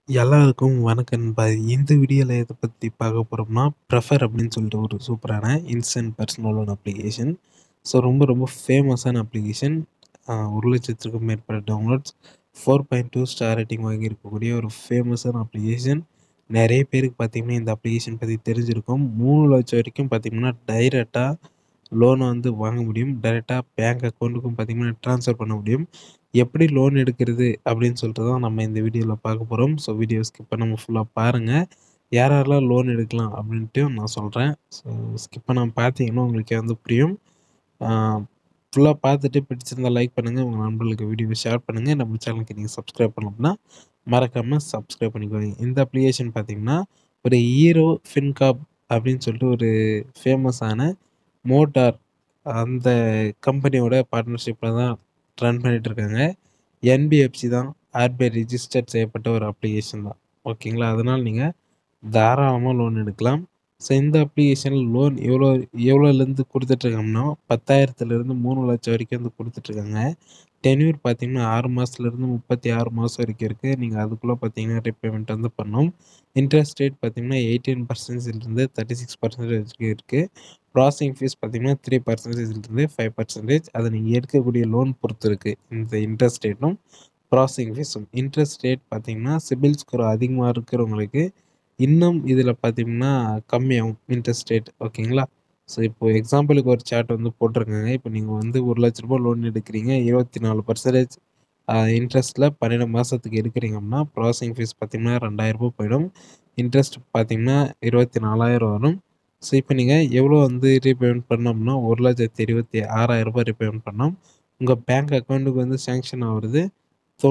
எல்லாருக்கும் வணக்கம் நண்பா. இந்த வீடியோல எத பத்தி பார்க்க போறோம்னா, ப்ரெஃபர் அப்படின்னு சொல்லிட்டு ஒரு சூப்பரான instant personal loan application. So ரொம்ப ரொம்ப ஃபேமஸான அப்ளிகேஷன். அ 1,00,000க்கும் மேற்பட்ட டவுன்லோட்ஸ், 4.2 ஸ்டார் ரேட்டிங் வாங்கியிருக்கக்கூடிய ஒரு ஃபேமஸான அப்ளிகேஷன். நெறைய பேருக்கு பார்த்தீங்கன்னா, இந்த அப்ளிகேஷன் பத்தி தெரிஞ்சிருக்கும். 3,00,000 வரைக்கும் பார்த்தீங்கன்னா, டைரக்ட்டா லோன வந்து வாங்க முடியும். டைரக்ட்டா பேங்க் அக்கவுண்ட்டுக்கும் பார்த்தீங்கன்னா, ட்ரான்ஸ்ஃபர் பண்ண முடியும். எப்படி லோன் எடுக்கிறது அப்படின்னு சொல்லிட்டு தான் நம்ம இந்த வீடியோல பார்க்க போறோம். ஸோ வீடியோ ஸ்கிப் பண்ணாம ஃபுல்லா பாருங்க. யார் யாரெல்லாம் லோன் எடுக்கலாம் அப்படின்ட்டு நான் சொல்றேன். ஸோ ஸ்கிப் பண்ணாம பார்த்தீங்கன்னா, உங்களுக்கே வந்து புரியும். ஆ ஃபுல்லா பார்த்துட்டு பிடிச்சிருந்தா லைக் பண்ணுங்க. உங்க நண்பர்களுக்கு வீடியோவ ஷேர் பண்ணுங்க. நம்ம சேனலுக்கு நீங்க சப்ஸ்கிரைப் பண்ணல அப்படின்னா, மறக்காம சப்ஸ்கிரைப் பண்ணிக்கோங்க. இந்த அப்ளிகேஷன் பார்த்தீங்கன்னா, ஒரு ஹீரோ ஃபின்கார்ப் அப்படின்னு சொல்லிட்டு ஒரு ஃபேமஸான மோட்டார் அந்த கம்பெனியோட பார்ட்னர்ஷிப்ல தான் ரன் பண்ணிட்டு இருக்காங்க. என்பிஎஃப்சி தான் ஆர்பிஐ ரிஜிஸ்டர் செய்யப்பட்ட ஒரு அப்ளிகேஷன் தான். ஓகேங்களா? அதனால நீங்க தாராளமா லோன் எடுக்கலாம். ஸோ இந்த அப்ளிகேஷன்ல லோன் எவ்வளோ எவ்வளோலேருந்து குடுத்துட்டுருக்காங்கன்னா, 10,000லேருந்து 3,00,000 வரைக்கும் வந்து குடுத்துட்டுருக்காங்க. டென்யூர் பார்த்தீங்கன்னா, 6 மாசத்துலேருந்து 36 மாசம் வரைக்கும் இருக்கு. நீங்க அதுக்குள்ள பார்த்தீங்கன்னா, ரீபேமெண்ட் வந்து பண்ணணும். இன்ட்ரெஸ்ட் ரேட் பார்த்தீங்கன்னா, 18%லேருந்து 36% வரைக்கும் இருக்கு. ப்ராசஸிங் ஃபீஸ் பார்த்தீங்கன்னா, 3%லேருந்து 5% அத நீங்க எடுக்கக்கூடிய லோன் பொறுத்து இருக்கு. இந்த இன்ட்ரெஸ்ட் ரேட்டும், ப்ராசஸிங் ஃபீஸும். இன்ட்ரெஸ்ட் ரேட் பார்த்தீங்கன்னா, சிபில் ஸ்கோர் அதிகமா இருக்கிறவங்களுக்கு இன்னும் இதில பார்த்தீங்கன்னா, கம்மியாகும் இன்ட்ரெஸ்ட் ரேட். ஓகேங்களா? ஸோ இப்போ எக்ஸாம்பிளுக்கு ஒரு சார்ட் வந்து போட்டிருக்காங்க. இப்போ நீங்க வந்து ரூ. 1,00,000 லோன் எடுக்கிறீங்க. 24% அ இன்ட்ரெஸ்ட்ல 12 மாசத்துக்கு எடுக்கிறீங்க அப்படின்னா, ப்ராசஸிங் ஃபீஸ் பார்த்தீங்கன்னா, ரூ. 2,000 போயிடும். இன்ட்ரெஸ்ட் பார்த்தீங்கன்னா, 24,000 வரும். ஸோ இப்போ நீங்க எவ்வளோ வந்து ரீபேமெண்ட் பண்ணணும் அப்படின்னா, ரூ. 1,26,000 ரீபேமெண்ட் பண்ணணும். உங்க பேங்க் அக்கவுண்ட்டுக்கு வந்து சாங்ஷன் ஆவுறது ரூ.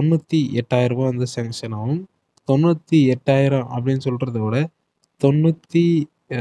98,000 வந்து சாங்ஷன் ஆகும். 98,000 அப்படின்னு சொல்றத விட, தொண்ணூத்தி அ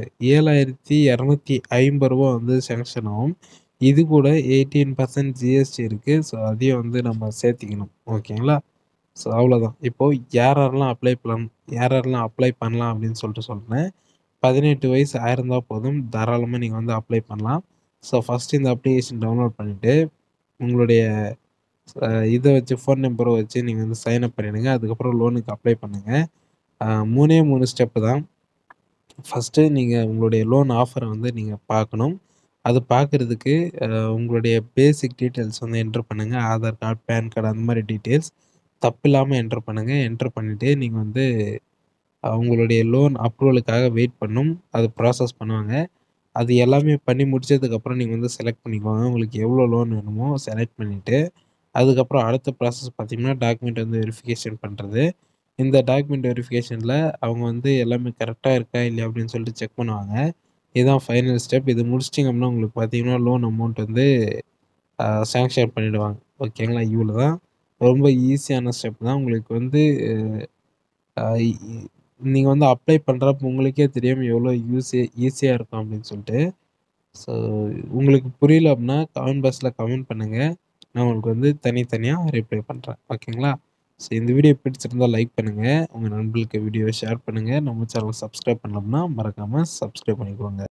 7,250 வந்து சாங்ஷன் ஆகும். இது கூட 18% ஜிஎஸ்டி இருக்கு. ஸோ அதையும் வந்து நம்ம சேர்த்திக்கணும். ஓகேங்களா? ஸோ அவ்வளோதான். இப்போ யார் யாரெல்லாம் அப்ளை பண்ணலாம் யார் யாரெல்லாம் அப்ளை பண்ணலாம் அப்படின்னு சொல்லிட்டு சொல்றேன். 18 வயசு ஆயிருந்தா போதும். தாராளமா நீங்க வந்து அப்ளை பண்ணலாம். ஸோ ஃபர்ஸ்ட்டு இந்த அப்ளிகேஷன் டவுன்லோட் பண்ணிட்டு, உங்களுடைய அ இத வச்சு ஃபோன் நம்பர வச்சு நீங்க வந்து சைன் அப் பண்ணிடுங்க. அதுக்கப்புறம் லோனுக்கு அப்ளை பண்ணுங்க. அ 3ஏ 3 ஸ்டெப் தான். ஃபர்ஸ்ட்டு நீங்க உங்களுடைய லோன் ஆஃபர வந்து நீங்க பார்க்கணும். அது பார்க்கறதுக்கு அ உங்களுடைய பேசிக் டீட்டெயில்ஸ் வந்து என்டர் பண்ணுங்க. ஆதார் கார்டு, பான் கார்டு அந்த மாரி டீட்டெயில்ஸ் தப்பில்லாம என்டர் பண்ணுங்க. என்டர் பண்ணிட்டு நீங்க வந்து அ உங்களுடைய லோன் அப்ரூவலுக்காக வெயிட் பண்ணணும். அது ப்ராசஸ் பண்ணுவாங்க. அது எல்லாமே பண்ணி முடிச்சதுக்கப்புறம் நீங்க வந்து செலக்ட் பண்ணிக்கோங்க. உங்களுக்கு எவ்வளோ லோன் வேணுமோ செலக்ட் பண்ணிட்டு, அதுக்கப்புறம் அடுத்த ப்ராசஸ் பார்த்தீங்கன்னா, டாக்குமெண்ட் வந்து வெரிஃபிகேஷன் பண்றது. இந்த டாக்குமெண்ட் வெரிஃபிகேஷன்ல அவங்க வந்து எல்லாமே கரெக்ட்டா இருக்கா, இல்லையா அப்படின்னு சொல்லிட்டு செக் பண்ணுவாங்க. இதுதான் ஃபைனல் ஸ்டெப். இது முடிச்சிட்டீங்க அப்படின்னா, உங்களுக்கு பார்த்தீங்கன்னா, லோன் அமௌண்ட் வந்து அ சாங்ஷன் பண்ணிடுவாங்க. ஓகேங்களா? இவ்வளோ தான். ரொம்ப ஈஸியான ஸ்டெப் தான். உங்களுக்கு வந்து அ இ நீங்க வந்து அப்ளை பண்றப்போ உங்களுக்கே தெரியும் எவ்வளோ யூஸி ஈஸியா இருக்கும் அப்படின்னு சொல்லிட்டு. ஸோ உங்களுக்கு புரியல அப்படின்னா, கமெண்ட் பாக்ஸ்ல கமெண்ட் பண்ணுங்க. நான் உங்களுக்கு வந்து தனித்தனியா ரிப்ளை பண்றேன். ஓகேங்களா? ஸோ இந்த வீடியோ பிடிச்சிருந்தா லைக் பண்ணுங்க. உங்க நண்பர்களுக்கு வீடியோவ ஷேர் பண்ணுங்க. நம்ம சேனல சப்ஸ்கிரைப் பண்ணல அப்படின்னா, மறக்காம சப்ஸ்கிரைப் பண்ணிக்கோங்க.